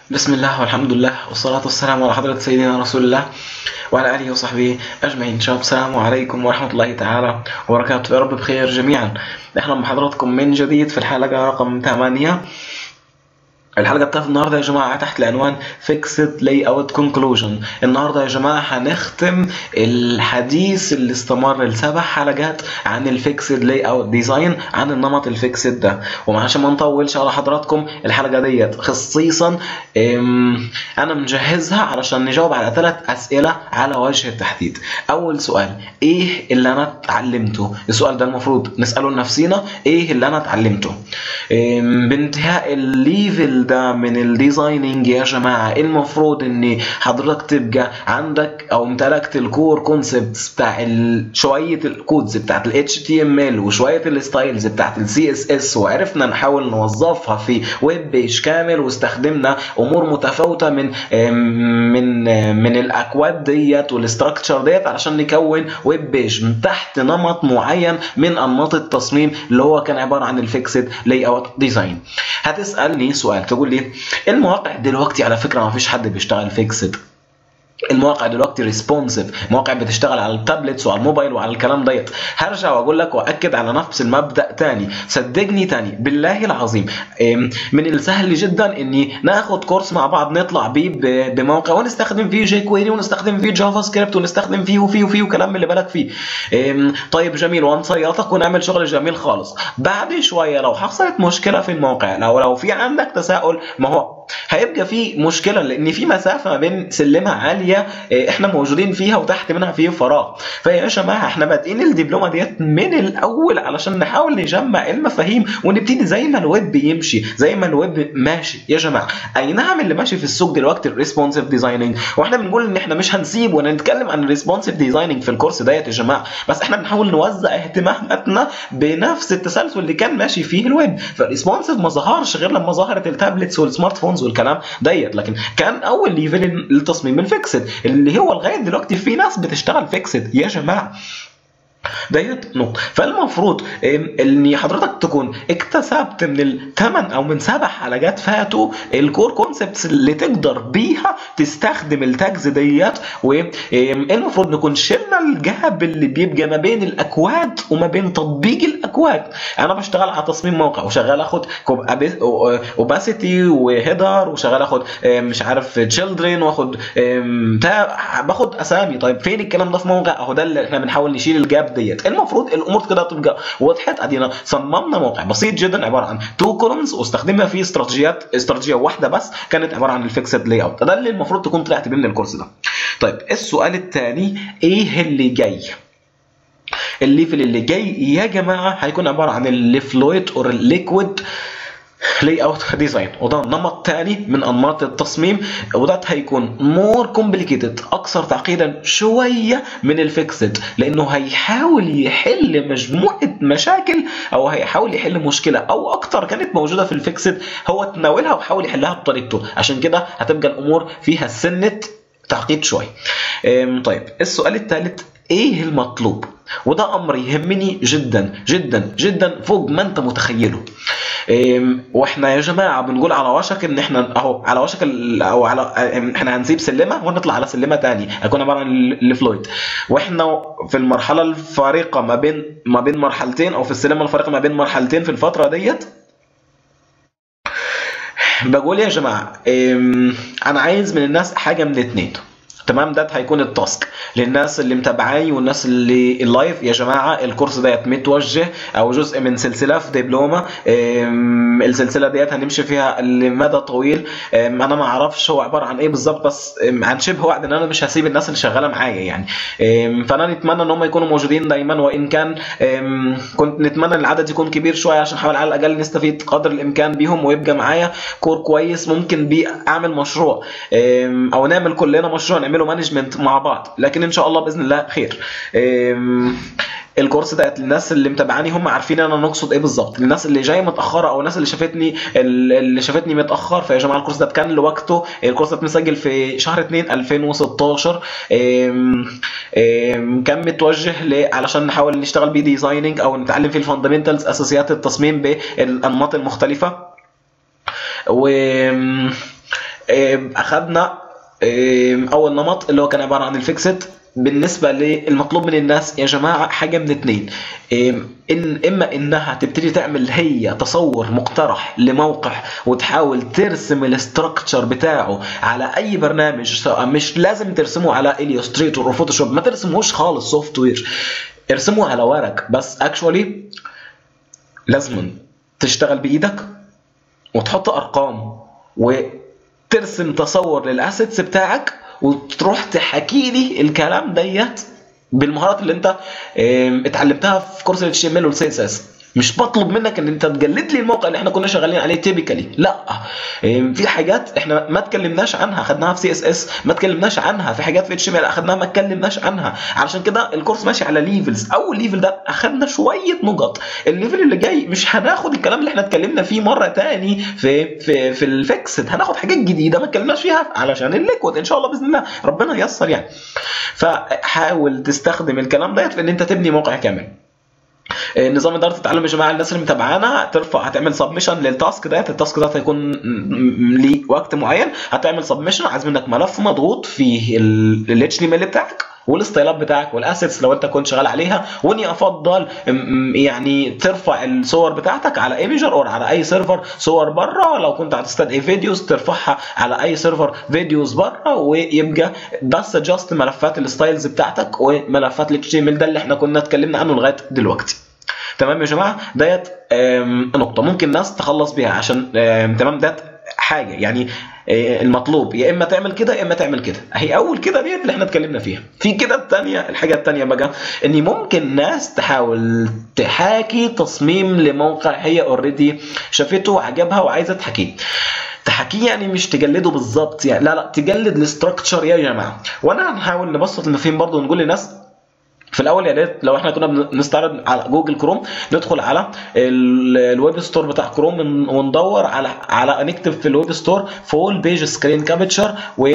بسم الله والحمد لله والصلاة والسلام على حضرة سيدنا رسول الله وعلى آله وصحبه أجمعين شباب السلام عليكم ورحمة الله تعالى وبركاته يا رب بخير جميعا نحن مع حضراتكم من جديد في الحلقة رقم 8 الحلقة بتاعت النهاردة يا جماعة تحت العنوان Fixed Layout Conclusion النهاردة يا جماعة هنختم الحديث اللي استمر لسبع حلقات عن الفيكسد لاي اوت ديزاين عن النمط الفيكسد ده وعشان ما نطولش على حضراتكم الحلقة ديت خصيصا ام، انا مجهزها علشان نجاوب على ثلاث اسئلة على وجه التحديد اول سؤال ايه اللي انا اتعلمته السؤال ده المفروض نسأله لنفسينا ايه اللي انا اتعلمته ام، بانتهاء الليفل ده من الديزايننج يا جماعه المفروض ان حضرتك تبقى عندك او امتلكت الكور كونسبتس بتاع ال- شويه الكودز بتاعت ال HTML وشويه الستايلز بتاعت ال CSS وعرفنا نحاول نوظفها في ويب بيج كامل واستخدمنا امور متفاوته من من من الاكواد ديت والاستراكشر ديت علشان نكون ويب بيج من تحت نمط معين من انماط التصميم اللي هو كان عباره عن الفيكسد لاي اوت ديزاين هتسالني سؤال تقول لي المواقع دلوقتي على فكره ما فيش حد بيشتغل فيكسد المواقع دلوقتي ريسبونسيف مواقع بتشتغل على التابلتس وعلى الموبايل وعلى الكلام ديت هرجع واقول لك واكد على نفس المبدا تاني صدقني تاني بالله العظيم أم، من السهل جدا اني ناخد كورس مع بعض نطلع بيه ب- بموقع ونستخدم فيه جي كويري ونستخدم فيه جافا سكريبت ونستخدم فيه وفيه وفيه وكلام اللي بالك فيه أم، طيب جميل ونصيطك ونعمل شغل جميل خالص بعد شويه لو حصلت مشكله في الموقع لو لو في عندك تساؤل ما هو هيبقى في مشكله لان في مسافه ما بين سلمه عاليه إيه، احنا موجودين فيها وتحت منها في فراغ فيا جماعه احنا بادئين الدبلومه ديت من الاول علشان نحاول نجمع المفاهيم ونبتدي زي ما الويب يمشي زي ما الويب ماشي يا جماعه اي نعم اللي ماشي في السوق دلوقتي الريسبونسيف ديزايننج واحنا بنقول ان احنا مش هنسيب ونتكلم عن الريسبونسيف ديزايننج في الكورس ديت يا جماعه بس احنا بنحاول نوزع اهتماماتنا بنفس التسلسل اللي كان ماشي فيه الويب فالريسبونسيف ما ظهرش غير لما ظهرت التابلتس والسمارت فونز والكلام ديت لكن كان اول ليفل التصميم الفيكسد اللي هو لغايه دلوقتي في ناس بتشتغل فيكسد يا جماعه ديت نقطة فالمفروض ام، ان حضرتك تكون اكتسبت من الثمان او من سبع حلقات فاتوا الكور كونسبتس اللي تقدر بيها تستخدم التاجز ديت والمفروض نكون شلنا الجاب اللي بيبقى ما بين الاكواد وما بين تطبيق الاكواد انا بشتغل على تصميم موقع وشغال اخد اوباسيتي وهيدر وشغال اخد ام، مش عارف تشيلدرن واخد ام، تا- باخد اسامي طيب فين الكلام ده في موقع اهو ده اللي احنا بنحاول نشيل الجاب ديت المفروض الامور كده تبقى وضحت ادينا صممنا موقع بسيط جدا عباره عن تو كولومز واستخدمنا فيه استراتيجيات استراتيجيه واحده بس كانت عباره عن الفيكسد لاي اوت ده اللي المفروض تكون طلعت بيه من الكورس ده طيب السؤال الثاني ايه اللي جاي الليفل اللي جاي يا جماعه هيكون عباره عن الفلويد اور الليكويد لاي اوت ديزاين وده نمط تاني من انماط التصميم وده هيكون مور كومبليكيتد اكثر تعقيدا شويه من الفيكسد لانه هيحاول يحل مجموعه مشاكل او هيحاول يحل مشكله او اكتر كانت موجوده في الفيكسد هو تناولها وحاول يحلها بطريقته عشان كده هتبقى الامور فيها سنه تعقيد شويه أم، طيب السؤال الثالث ايه المطلوب وده امر يهمني جدا جدا جدا فوق ما انت متخيله أم، واحنا يا جماعه بنقول على وشك ان احنا اهو على وشك ال- او على أم، احنا هنسيب سلمه ونطلع على سلمه تاني هيكون عباره عن ال- الفلويد واحنا في المرحله الفارقه ما بين ما بين مرحلتين او في السلمه الفارقه ما بين مرحلتين في الفتره ديت بقول يا جماعه أم، انا عايز من الناس حاجه من اتنين تمام ده هيكون التاسك للناس اللي متابعاني والناس اللي اللايف يا جماعه الكورس ديت متوجه او جزء من سلسله في دبلومه أم، السلسله ديت هنمشي فيها لمدى طويل أم، انا ما اعرفش هو عباره عن ايه بالظبط بس أم، عن شبه وعد ان انا مش هسيب الناس اللي شغاله معايا يعني أم، فانا نتمنى ان هم يكونوا موجودين دايما وان كان أم، كنت نتمنى ان العدد يكون كبير شويه عشان نحاول على الاقل نستفيد قدر الامكان بيهم ويبقى معايا كور كويس ممكن بيه اعمل مشروع أم، او نعمل كلنا مشروع نعمله مانجمنت مع بعض لكن ان شاء الله باذن الله خير أم، الكورس ده للناس اللي متابعاني هم عارفين انا نقصد ايه بالظبط الناس اللي جايه متاخره او الناس اللي شافتني اللي شافتني متاخر فيا جماعه الكورس ده كان لوقته الكورس ده اتسجل في شهر 2 2016 أم، أم، كان متوجه ل- علشان نحاول نشتغل بيه ديزايننج او نتعلم فيه الفاندمنتالز اساسيات التصميم بالانماط المختلفه و آم، اخدنا آم، اول نمط اللي هو كان عباره عن الفيكسد بالنسبه للمطلوب من الناس يا جماعه حاجه من اتنين آم، ان اما انها تبتدي تعمل هي تصور مقترح لموقع وتحاول ترسم الاستراكشر بتاعه على اي برنامج سواء مش لازم ترسمه على اليوستريتور وفوتوشوب ما ترسموش خالص سوفت وير ارسمه على ورق بس اكشولي لازم تشتغل بايدك وتحط ارقام وترسم تصور للاسيتس بتاعك وتروح تحكي لي الكلام ديت بالمهارات اللي انت ام، اتعلمتها في كورس ال HTML وال CSS مش بطلب منك ان انت تجلد لي الموقع اللي احنا كنا شغالين عليه تيبيكالي لا ام، في حاجات احنا ما اتكلمناش عنها خدناها في سي اس اس ما اتكلمناش عنها في حاجات في اتش ام ال اخدناها ما اتكلمناش عنها علشان كده الكورس ماشي على ليفلز اول ليفل ده اخدنا شويه نقط الليفل اللي جاي مش هناخد الكلام اللي احنا اتكلمنا فيه مره تاني في في في الفيكسد هناخد حاجات جديده ما اتكلمناش فيها علشان الليكويد ان شاء الله باذن الله ربنا ييسر يعني فحاول تستخدم الكلام ديت في ان انت تبني موقع كامل آه، نظام اداره التعلم يا جماعه الناس اللي متابعانا ترفع هتعمل سبمشن للتاسك ده التاسك ده هيكون م- م- ليه وقت معين هتعمل سبمشن عايز منك ملف مضغوط فيه الاتش تي ام ال بتاعك والستايلات بتاعك والاسيتس لو انت كنت شغال عليها واني افضل م- م- يعني ترفع الصور بتاعتك على ايميجر او على اي سيرفر صور بره لو كنت هتستدعي فيديوز ترفعها على اي سيرفر فيديوز بره ويبقى بس جاست ملفات الستايلز بتاعتك وملفات الاتش تي ام ال ده اللي احنا كنا اتكلمنا عنه لغايه دلوقتي تمام يا جماعه ديت آم، نقطه ممكن ناس تخلص بيها عشان آم، تمام ديت حاجه يعني آه، المطلوب يا اما تعمل كده يا اما تعمل كده هي اول كده ديت اللي احنا اتكلمنا فيها في كده الثانيه الحاجه الثانيه بقى ان ممكن ناس تحاول تحاكي تصميم لموقع هي اوريدي شافته وعجبها وعايزه تحكيه تحكيه يعني مش تجلده بالظبط يعني لا لا تجلد الاستراكشر يا جماعه وانا هنحاول نبسط المفاهيم برضه ونقول للناس في الاول يا ريت لو احنا كنا بنستعرض على جوجل كروم ندخل على ال- الويب ستور بتاع كروم ون- وندور على على نكتب في الويب ستور فول بيج سكرين كابتشر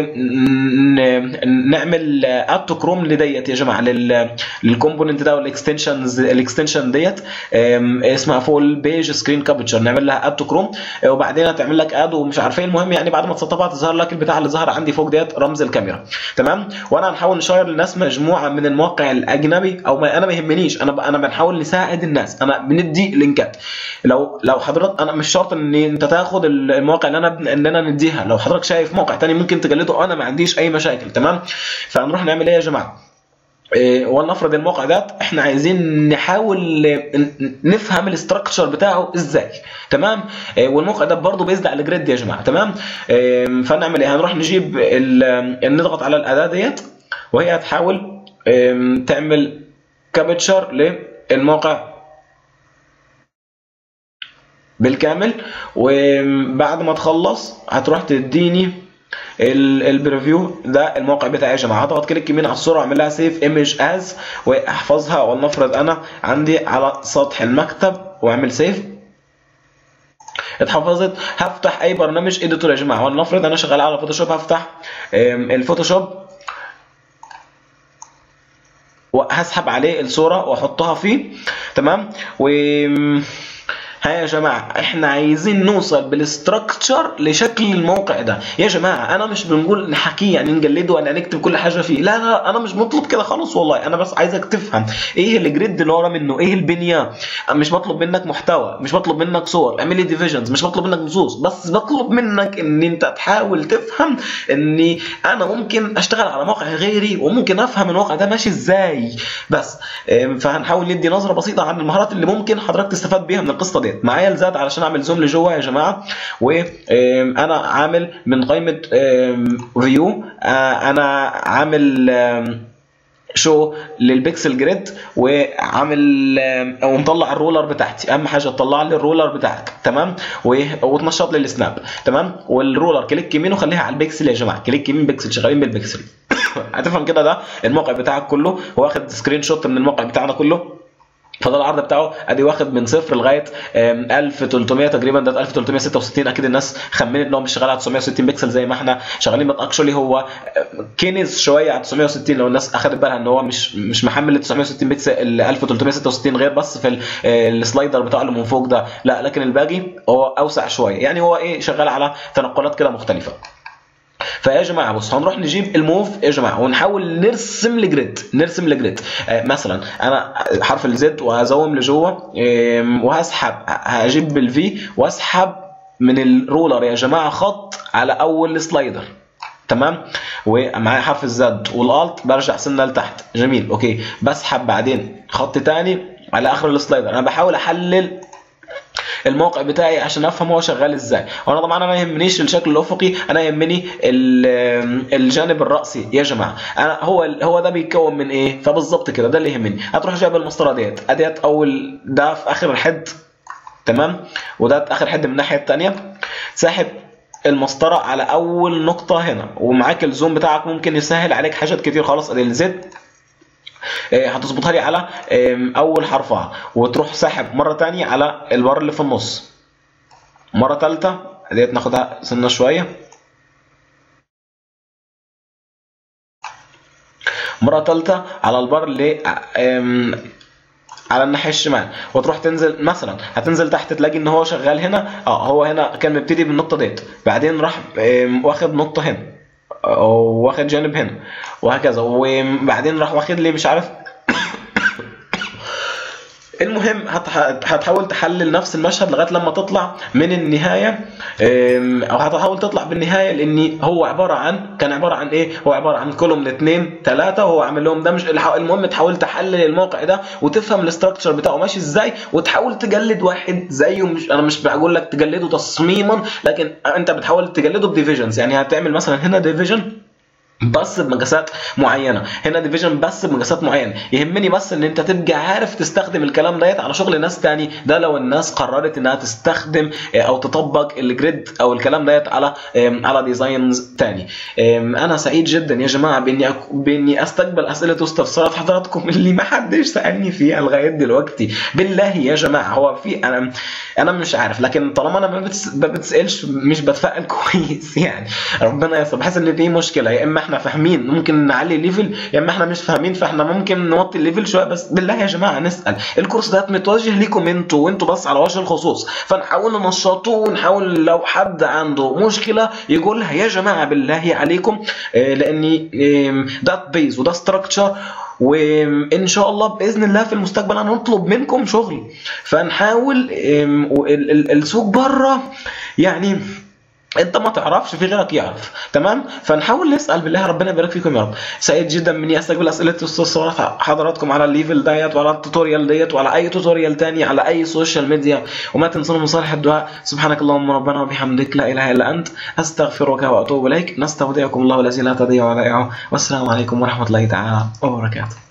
ونعمل اد تو كروم لديت يا جماعه لل- للكومبوننت ده والاكستنشنز الاكستنشن ديت ام، اسمها فول بيج سكرين كابتشر نعمل لها اد تو كروم وبعدين هتعمل لك اد ومش عارف ايه المهم يعني بعد ما تسطبها تظهر لك البتاع اللي ظهر عندي فوق ديت رمز الكاميرا تمام وانا هنحاول نشير للناس مجموعه من المواقع الاجنبي او ما انا ما يهمنيش انا ب- انا بنحاول نساعد الناس انا بندي لينكات لو لو حضرتك انا مش شرط ان انت تاخد المواقع اللي انا بن- اننا نديها لو حضرتك شايف موقع تاني ممكن تجلده انا ما عنديش اي مشاكل تمام فهنروح نعمل ايه يا جماعه إيه، ولنفرض الموقع ده احنا عايزين نحاول ن- نفهم الاستراكشر بتاعه ازاي تمام إيه، والموقع ده برضه بيزد على الجريد يا جماعه تمام إيه، فنعمل ايه هنروح نجيب ال- نضغط على الاداه ديت وهي هتحاول إيه، تعمل كابتشر للموقع بالكامل وبعد ما تخلص هتروح تديني ال- البريفيو ده الموقع بتاعي يا جماعه هضغط كليك يمين على الصوره واعمل لها سيف ايمج از واحفظها ولنفرض انا عندي على سطح المكتب واعمل سيف اتحفظت هفتح اي برنامج اديتور يا جماعه ولنفرض انا شغال على فوتوشوب هفتح ام، الفوتوشوب وهسحب عليه الصوره واحطها فيه تمام و ها يا جماعه احنا عايزين نوصل بالاستراكشر لشكل الموقع ده يا جماعه انا مش بنقول نحكيه يعني نجلده ولا نكتب كل حاجه فيه لا لا انا مش بطلب كده خالص والله انا بس عايزك تفهم ايه الجريد اللي ورا منه ايه البنيه مش بطلب منك محتوى مش بطلب منك صور اعمل لي ديفيجنز مش بطلب منك نصوص بس بطلب منك ان انت تحاول تفهم اني انا ممكن اشتغل على موقع غيري وممكن افهم الموقع ده ماشي ازاي بس ام، فهنحاول ندي نظره بسيطه عن المهارات اللي ممكن حضرتك تستفاد بيها من القصه ديت معايا الزاد علشان اعمل زوم لجوه يا جماعه وانا عامل من قائمه فيو انا عامل ام، شو للبيكسل جريد وعامل آم، ومطلع الرولر بتاعتي اهم حاجه تطلع لي الرولر بتاعك تمام و- وتنشط لي السناب تمام والرولر كليك يمين وخليها على البيكسل يا جماعه كليك يمين بيكسل شغالين بالبيكسل هتفهم كده ده الموقع بتاعك كله واخد سكرين شوت من الموقع بتاعنا كله فده العرض بتاعه ادي واخد من صفر لغايه آم، 1300 تقريبا ده 1366 اكيد الناس خمنت ان هو مش شغال على 960 بكسل زي ما احنا شغالين بس اكشولي هو آم، كنز شويه على 960 لو الناس اخدت بالها ان هو مش مش محمل ال 960 بكسل ال 1366 غير بس في ال- آه، السلايدر بتاعه اللي من فوق ده لا لكن الباقي هو اوسع شويه يعني هو ايه شغال على تنقلات كده مختلفه فيا جماعه بص هنروح نجيب الموف يا جماعه ونحاول نرسم الجريد نرسم الجريد آه مثلا انا حرف الزد وهزوم لجوه آم، وهسحب هجيب بالفي واسحب من الرولر يا جماعه خط على اول سلايدر تمام ومعايا حرف الزد والالت برجع سنه لتحت جميل اوكي بسحب بعدين خط تاني على اخر السلايدر انا بحاول احلل الموقع بتاعي عشان افهم هو شغال ازاي وانا طبعا انا ما يهمنيش الشكل الافقي انا يهمني ال- الجانب الراسي يا جماعه انا هو هو ده بيتكون من ايه فبالظبط كده ده اللي يهمني هتروح جايب المسطره ديت اديت اول ده في اخر الحد تمام وده اخر حد من الناحيه الثانيه ساحب المسطره على اول نقطه هنا ومعاك الزوم بتاعك ممكن يسهل عليك حاجات كتير خلاص ادي الزد آه، هتظبطها لي على آم، اول حرفها وتروح ساحب مره تانية على البار اللي في النص مره ثالثه ديت ناخدها سنه شويه مره ثالثه على البار اللي آم، على الناحيه الشمال وتروح تنزل مثلا هتنزل تحت تلاقي ان هو شغال هنا اه هو هنا كان مبتدي بالنقطه ديت بعدين راح آم، واخد نقطه هنا آه، واخد جانب هنا وهكذا وبعدين راح واخد لي مش عارف المهم هت- هتحاول تحلل نفس المشهد لغايه لما تطلع من النهايه أم، او هتحاول تطلع بالنهايه لان هو عباره عن كان عباره عن ايه؟ هو عباره عن كولوم اثنين ثلاثه وهو عامل لهم ده مش الح- المهم تحاول تحلل الموقع ده وتفهم الاستراكشر بتاعه ماشي ازاي وتحاول تجلد واحد زيه مش انا مش بقول لك تجلده تصميما لكن انت بتحاول تجلده بديفيجنز يعني هتعمل مثلا هنا ديفيجن بس بمقاسات معينه هنا ديفيجن بس بمقاسات معينه يهمني بس ان انت تبقى عارف تستخدم الكلام ديت على شغل ناس تاني ده لو الناس قررت انها تستخدم آه، او تطبق الجريد او الكلام ديت على آم، على ديزاينز تاني آم، انا سعيد جدا يا جماعه باني أك... باني استقبل اسئله واستفسارات حضراتكم اللي ما حدش سالني فيها لغايه دلوقتي بالله يا جماعه هو في انا انا مش عارف لكن طالما انا ما بتس... ما بتسالش مش بتفائل كويس يعني ربنا يستر بحس ان في مشكله يا اما احنا فاهمين ممكن نعلي الليفل يا اما احنا مش فاهمين فاحنا ممكن نوطي الليفل شويه بس بالله يا جماعه نسال الكورس ده متوجه ليكم انتوا وانتوا بس على وجه الخصوص فنحاول ننشطه ونحاول لو حد عنده مشكله يقولها يا جماعه بالله عليكم آه، لاني آم، ده بيز وده ستراكشر وان شاء الله باذن الله في المستقبل هنطلب منكم شغل فنحاول آم، وال- ال- السوق بره يعني انت ما تعرفش في غيرك يعرف تمام فنحاول نسال بالله ربنا يبارك فيكم يا رب سعيد جدا مني استقبل اسئله واستفسارات حضراتكم على الليفل ديت وعلى التوتوريال ديت وعلى اي توتوريال تاني على اي سوشيال ميديا وما تنسون من صالح الدعاء سبحانك اللهم ربنا وبحمدك لا اله الا انت استغفرك واتوب اليك نستودعكم الله الذي لا تضيع ودائعه والسلام عليكم ورحمه الله تعالى وبركاته